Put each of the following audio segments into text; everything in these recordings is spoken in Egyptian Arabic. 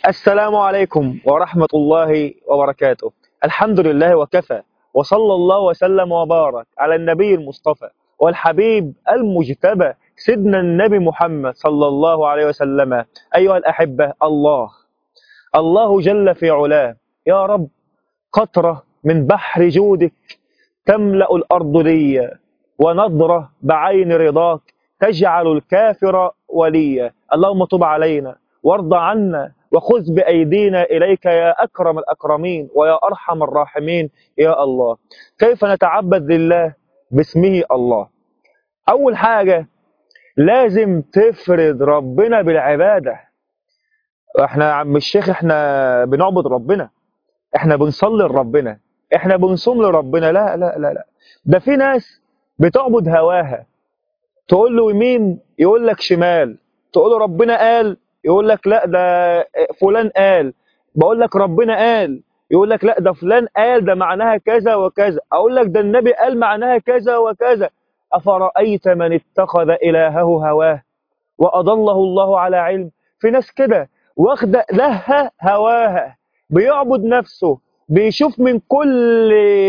السلام عليكم ورحمة الله وبركاته الحمد لله وكفى وصلى الله وسلم وبارك على النبي المصطفى والحبيب المجتبى سيدنا النبي محمد صلى الله عليه وسلم أيها الأحبة الله الله جل في علاه يا رب قطرة من بحر جودك تملأ الأرض لي ونظرة بعين رضاك تجعل الكافر وليا اللهم تب علينا وارض عنا وخذ بأيدينا إليك يا أكرم الأكرمين ويا أرحم الراحمين يا الله كيف نتعبد لله باسمه الله أول حاجة لازم تفرد ربنا بالعبادة احنا يا عم الشيخ احنا بنعبد ربنا احنا بنصلي لربنا احنا بنصوم لربنا لا لا لا لا ده في ناس بتعبد هواها تقول له يمين يقول لك شمال تقول له ربنا قال يقول لك لا ده فلان قال بقول لك ربنا قال يقول لك لا ده فلان قال ده معناها كذا وكذا اقول لك ده النبي قال معناها كذا وكذا افرايت من اتخذ الهه هواه واضله الله على علم في ناس كده واخده لها هواها بيعبد نفسه بيشوف من كل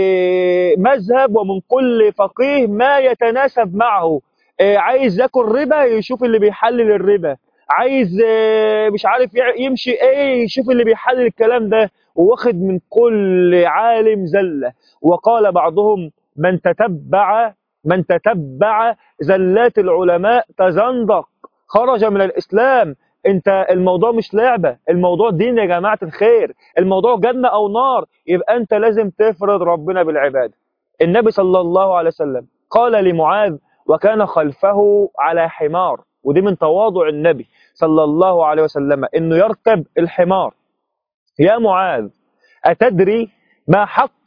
مذهب ومن كل فقيه ما يتناسب معه عايز ياكل ربا يشوف اللي بيحلل الربا عايز مش عارف يمشي ايه يشوف اللي بيحلل الكلام ده واخد من كل عالم زلة وقال بعضهم من تتبع من تتبع زلات العلماء تزندق خرج من الإسلام انت الموضوع مش لعبة الموضوع دين يا جماعة الخير الموضوع جنة او نار يبقى انت لازم تفرض ربنا بالعبادة النبي صلى الله عليه وسلم قال لمعاذ وكان خلفه على حمار ودي من تواضع النبي صلى الله عليه وسلم انه يركب الحمار يا معاذ أتدري ما حق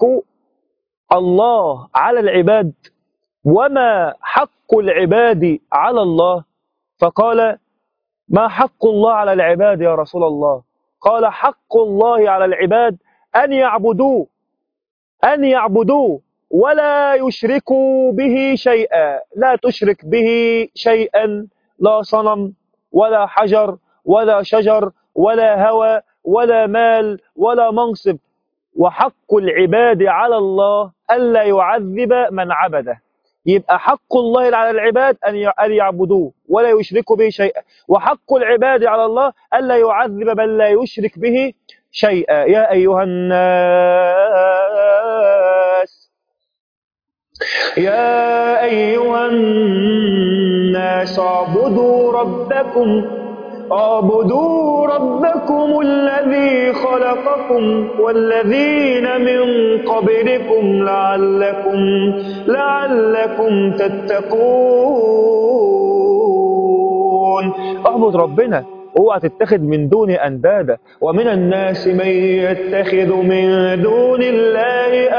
الله على العباد وما حق العباد على الله فقال ما حق الله على العباد يا رسول الله قال حق الله على العباد أن يعبدوه أن يعبدوه ولا يشركوا به شيئا لا تشرك به شيئا لا صنم ولا حجر ولا شجر ولا هوى ولا مال ولا منصب وحق العباد على الله ألا يعذب من عبده يبقى حق الله على العباد أن يعبدوه ولا يشركوا به شيئا وحق العباد على الله ألا يعذب من لا يشرك به شيئا يا أيها الناس يا أيها الناس اعبدوا ربكم اعبدوا ربكم الذي خلقكم والذين من قبلكم لعلكم لعلكم تتقون اعبد ربنا اوعى تتخذ من دون اندادا ومن الناس من يتخذ من دون الله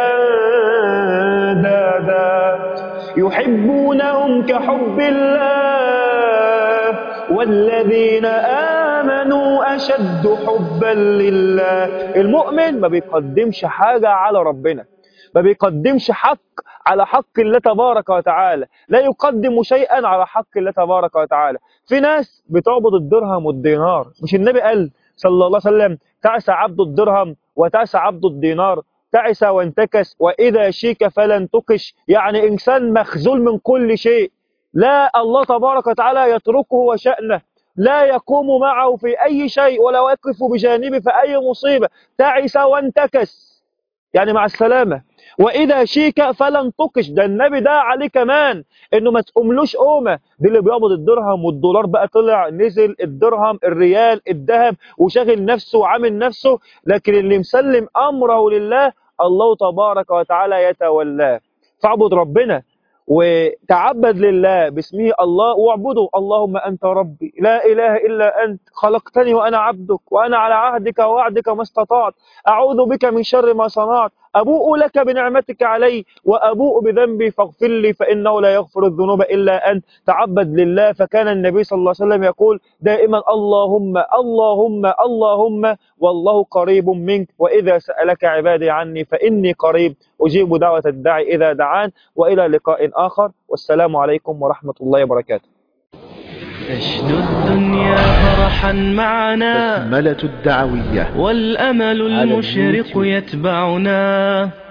اندادا يحبونهم كحب الله والذين آمنوا أشد حبا لله المؤمن ما بيقدمش حاجة على ربنا ما بيقدمش حق على حق الله تبارك وتعالى لا يقدم شيئا على حق الله تبارك وتعالى في ناس بتعبد الدرهم والدينار مش النبي قال صلى الله عليه وسلم تعس عبد الدرهم وتعس عبد الدينار تعس وانتكس وإذا شيك فلن تكش يعني إنسان مخزول من كل شيء لا الله تبارك وتعالى يتركه وشأنه لا يقوم معه في أي شيء ولا يقف بجانبه في أي مصيبة تعس وانتكس يعني مع السلامة وإذا شيك فلن تقش ده النبي ده عليه كمان إنه ما تقوملوش قومة دي اللي بيقبض الدرهم والدولار بقى طلع نزل الدرهم الريال الذهب وشاغل نفسه وعامل نفسه لكن اللي مسلم أمره لله الله تبارك وتعالى يتولاه فاعبد ربنا وتعبد لله باسمه الله واعبده اللهم أنت ربي لا إله إلا أنت خلقتني وأنا عبدك وأنا على عهدك ووعدك ما استطعت أعوذ بك من شر ما صنعت أبوء لك بنعمتك علي وأبوء بذنبي فاغفر لي فإنه لا يغفر الذنوب إلا أنت تعبد لله فكان النبي صلى الله عليه وسلم يقول دائما اللهم اللهم اللهم والله قريب منك وإذا سألك عبادي عني فإني قريب أجيب دعوة الداعي إذا دعان وإلى لقاء آخر والسلام عليكم ورحمة الله وبركاته تشدو الدنيا فرحا معنا بسملة الدعوية والأمل على المشرق اليوتيوب. يتبعنا